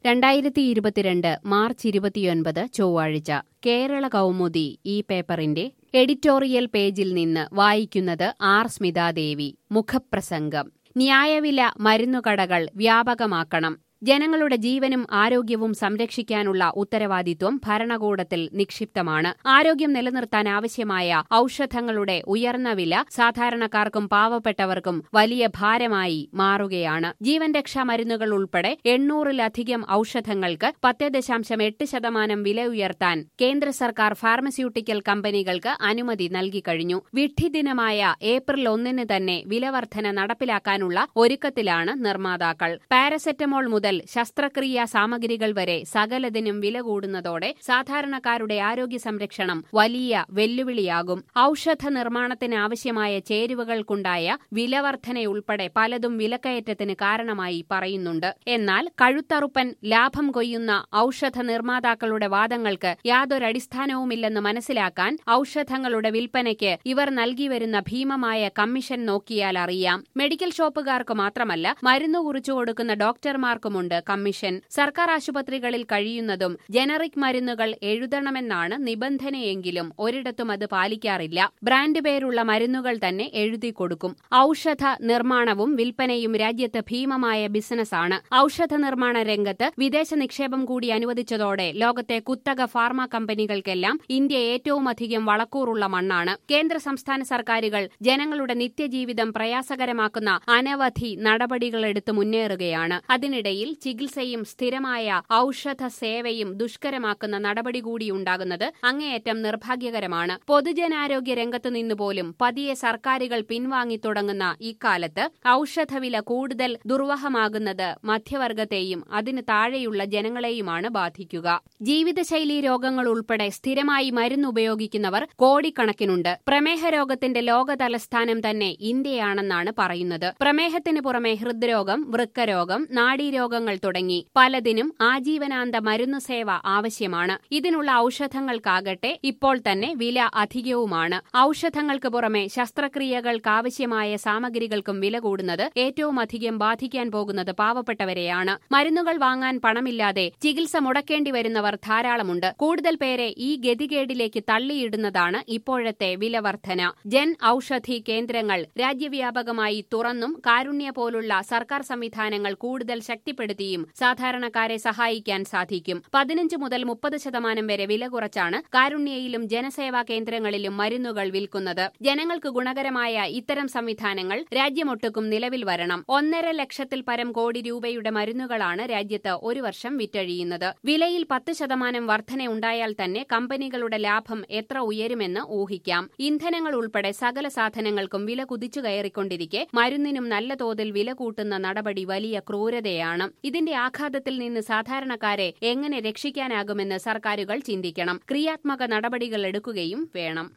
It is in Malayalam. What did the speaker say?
രണ്ടായിരത്തി ഇരുപത്തിരണ്ട് മാർച്ച് ഇരുപത്തിയൊൻപത് ചൊവ്വാഴ്ച കേരള കൗമുദി ഈ പേപ്പറിന്റെ എഡിറ്റോറിയൽ പേജിൽ നിന്ന് വായിക്കുന്നത് ആർ സ്മിതാദേവി മുഖപ്രസംഗം ന്യായവില മരുന്നുകടകൾ വ്യാപകമാക്കണം ജനങ്ങളുടെ ജീവനും ആരോഗ്യവും സംരക്ഷിക്കാനുള്ള ഉത്തരവാദിത്വം ഭരണകൂടത്തിൽ നിക്ഷിപ്തമാണ് ആരോഗ്യം നിലനിർത്താൻ ആവശ്യമായ ഔഷധങ്ങളുടെ ഉയർന്ന വില സാധാരണക്കാർക്കും പാവപ്പെട്ടവർക്കും വലിയ ഭാരമായി മാറുകയാണ് ജീവൻ രക്ഷാ മരുന്നുകൾ ഉൾപ്പെടെ എണ്ണൂറിലധികം ഔഷധങ്ങൾക്ക് പത്ത് ദശാംശം എട്ട് ശതമാനം വില ഉയർത്താൻ കേന്ദ്ര സർക്കാർ ഫാർമസ്യൂട്ടിക്കൽ കമ്പനികൾക്ക് അനുമതി നൽകിക്കഴിഞ്ഞു വിഡ്ഢിദിനമായ ഏപ്രിൽ ഒന്നിന് തന്നെ വിലവർധന നടപ്പിലാക്കാനുള്ള ഒരുക്കത്തിലാണ് നിർമ്മാതാക്കൾ പാരസെറ്റമോൾ മുതൽ ശസ്ത്രക്രിയാ സാമഗ്രികൾ വരെ സകലതിനും വില കൂടുന്നതോടെ സാധാരണക്കാരുടെ ആരോഗ്യ സംരക്ഷണം വലിയ വെല്ലുവിളിയാകും ഔഷധ നിർമ്മാണത്തിന് ആവശ്യമായ ചേരുവകൾക്കുണ്ടായ വിലവർധനയുൾപ്പെടെ പലതും വിലക്കയറ്റത്തിന് കാരണമായി പറയുന്നുണ്ട് എന്നാൽ കഴുത്തറുപ്പൻ ലാഭം കൊയ്യുന്ന ഔഷധ നിർമ്മാതാക്കളുടെ വാദങ്ങൾക്ക് യാതൊരടിസ്ഥാനവുമില്ലെന്ന് മനസ്സിലാക്കാൻ ഔഷധങ്ങളുടെ വിൽപ്പനയ്ക്ക് ഇവർ നൽകിവരുന്ന ഭീമമായ കമ്മീഷൻ നോക്കിയാൽ അറിയാം മെഡിക്കൽ ഷോപ്പുകാർക്ക് മാത്രമല്ല മരുന്ന് കുറിച്ചു കൊടുക്കുന്ന ഡോക്ടർമാർക്കുമുണ്ട് കമ്മീഷൻ സർക്കാർ ആശുപത്രികളിൽ കഴിയുന്നതും ജനറിക് മരുന്നുകൾ എഴുതണമെന്നാണ് നിബന്ധനയെങ്കിലും ഒരിടത്തും അത് പാലിക്കാറില്ല ബ്രാൻഡ് പേരുള്ള മരുന്നുകൾ തന്നെ എഴുതി കൊടുക്കും ഔഷധ നിർമ്മാണവും വിൽപ്പനയും രാജ്യത്ത് ഭീമമായ ബിസിനസ്സാണ് ഔഷധ നിർമ്മാണ രംഗത്ത് വിദേശ നിക്ഷേപം കൂടി അനുവദിച്ചതോടെ ലോകത്തെ കുത്തക ഫാർമ കമ്പനികൾക്കെല്ലാം ഇന്ത്യ ഏറ്റവുമധികം വളക്കൂറുള്ള മണ്ണാണ് കേന്ദ്ര സംസ്ഥാന സർക്കാരുകൾ ജനങ്ങളുടെ നിത്യജീവിതം പ്രയാസകരമാക്കുന്ന അനവധി നടപടികളെടുത്ത് മുന്നേറുകയാണ് അതിനിടയിൽ ചികിത്സയും സ്ഥിരമായ ഔഷധ സേവയും ദുഷ്കരമാക്കുന്ന നടപടി കൂടിയുണ്ടാകുന്നത് അങ്ങേയറ്റം നിർഭാഗ്യകരമാണ് പൊതുജനാരോഗ്യ രംഗത്തു നിന്നുപോലും പതിയെ സർക്കാരുകൾ പിൻവാങ്ങി തുടങ്ങുന്ന ഇക്കാലത്ത് ഔഷധവില കൂടുതൽ ദുർവഹമാകുന്നത് മധ്യവർഗത്തെയും അതിന് താഴെയുള്ള ജനങ്ങളെയുമാണ് ബാധിക്കുക ജീവിതശൈലീ രോഗങ്ങൾ ഉൾപ്പെടെ സ്ഥിരമായി മരുന്ന് ഉപയോഗിക്കുന്നവർ കോടിക്കണക്കിനുണ്ട് പ്രമേഹ രോഗത്തിന്റെ ലോക തലസ്ഥാനം തന്നെ ഇന്ത്യയാണെന്നാണ് പറയുന്നത് പ്രമേഹത്തിന് പുറമെ ഹൃദ്രോഗം വൃക്കരോഗം നാഡീരോഗങ്ങൾ തുടങ്ങി പലതിനും ആജീവനാന്ത മരുന്ന് സേവ ആവശ്യമാണ് ഇതിനുള്ള ഔഷധങ്ങൾക്കാകട്ടെ ഇപ്പോൾ തന്നെ വില അധികവുമാണ് ഔഷധങ്ങൾക്ക് പുറമെ ശസ്ത്രക്രിയകൾക്കാവശ്യമായ സാമഗ്രികൾക്കും വില കൂടുന്നത് ഏറ്റവും അധികം ബാധിക്കാൻ പോകുന്നത് പാവപ്പെട്ടവരെയാണ് മരുന്നുകൾ വാങ്ങാൻ പണമില്ലാതെ ചികിത്സ മുടക്കേണ്ടി വരുന്നവർ ധാരാളമുണ്ട് കൂടുതൽ പേരെ ഈ ഗതികേടിലേക്ക് തള്ളിയിടുന്നതാണ് ഇപ്പോഴത്തെ വിലവർധന ജൻ ഔഷധി കേന്ദ്രങ്ങൾ രാജ്യവ്യാപകമായി തുറന്നും കാരുണ്യ പോലുള്ള സർക്കാർ സംവിധാനങ്ങൾ കൂടുതൽ ശക്തിപ്പെടുത്തിയും സാധാരണക്കാരെ സഹായിക്കാൻ സാധിക്കും പതിനഞ്ച് മുതൽ മുപ്പത് ശതമാനം വരെ വില കുറച്ചാണ് കാരുണ്യയിലും ജനസേവാ കേന്ദ്രങ്ങളിലും മരുന്നുകൾ വിൽക്കുന്നത് ജനങ്ങൾക്ക് ഗുണകരമായ ഇത്തരം സംവിധാനങ്ങൾ രാജ്യമൊട്ടുക്കും നിലവിൽ വരണം ഒന്നര ലക്ഷത്തിൽ പരം കോടി രൂപയുടെ മരുന്നുകളാണ് രാജ്യത്ത് ഒരു വർഷം വിറ്റഴിയുന്നത് വിലയിൽ പത്ത് ശതമാനം വർധനയുണ്ടായാൽ തന്നെ കമ്പനികളുടെ ലാഭം എത്ര ഉയരുമെന്ന് ഊഹിക്കാം ഇന്ധനങ്ങൾ ഉൾപ്പെടെ സകല സാധനങ്ങൾക്കും വില കുതിച്ചു കയറിക്കൊണ്ടിരിക്കെ മരുന്നിനും നല്ല തോതിൽ വില കൂട്ടുന്ന നടപടി വലിയ ക്രൂരതയാണ് ഇതിന്റെ ആഘാതത്തിൽ നിന്ന് സാധാരണക്കാരെ എങ്ങനെ രക്ഷിക്കാനാകുമെന്ന് സർക്കാരുകൾ ചിന്തിക്കണം ക്രിയാത്മക നടപടികൾ എടുക്കുകയും വേണം